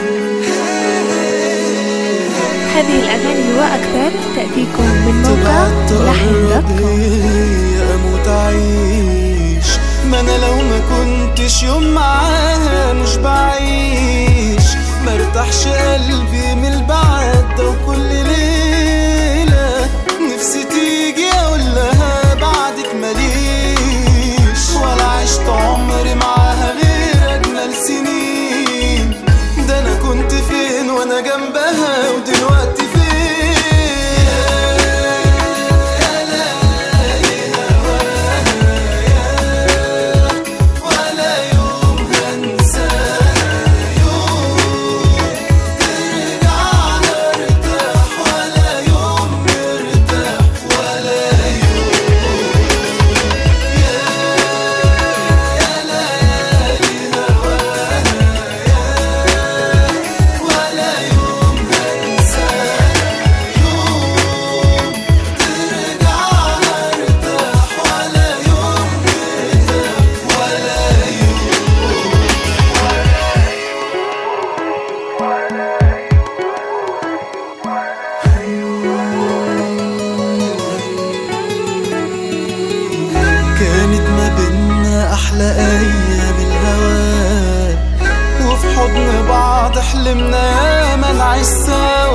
هذه الأغاني وأكثر تأتيكم من موقع لحن دوت كوم ليا اموت اعيش ما انا لو ما كنتش يوم معاها مش بعيش مرتاحش قلبي من البعد ده وكل ليلة نفسي تيجي اقول لها بعدك ماليش ولا عشت عمري معاها غير اجمل سنين ده انا كنت فين وانا جنبها ودلوقتي فين ولا يوم هنساها يوم ترجع نرتاح ولا يوم نرتاح ولا يوم يا يا ليالي هواها يا ولا يوم هنساها يوم ترجع نرتاح ولا يوم نرتاح ولا يوم كانت ما بينا أحلى أيام الهوى وفي حضن بعض حلمنا ياما نعيش سوا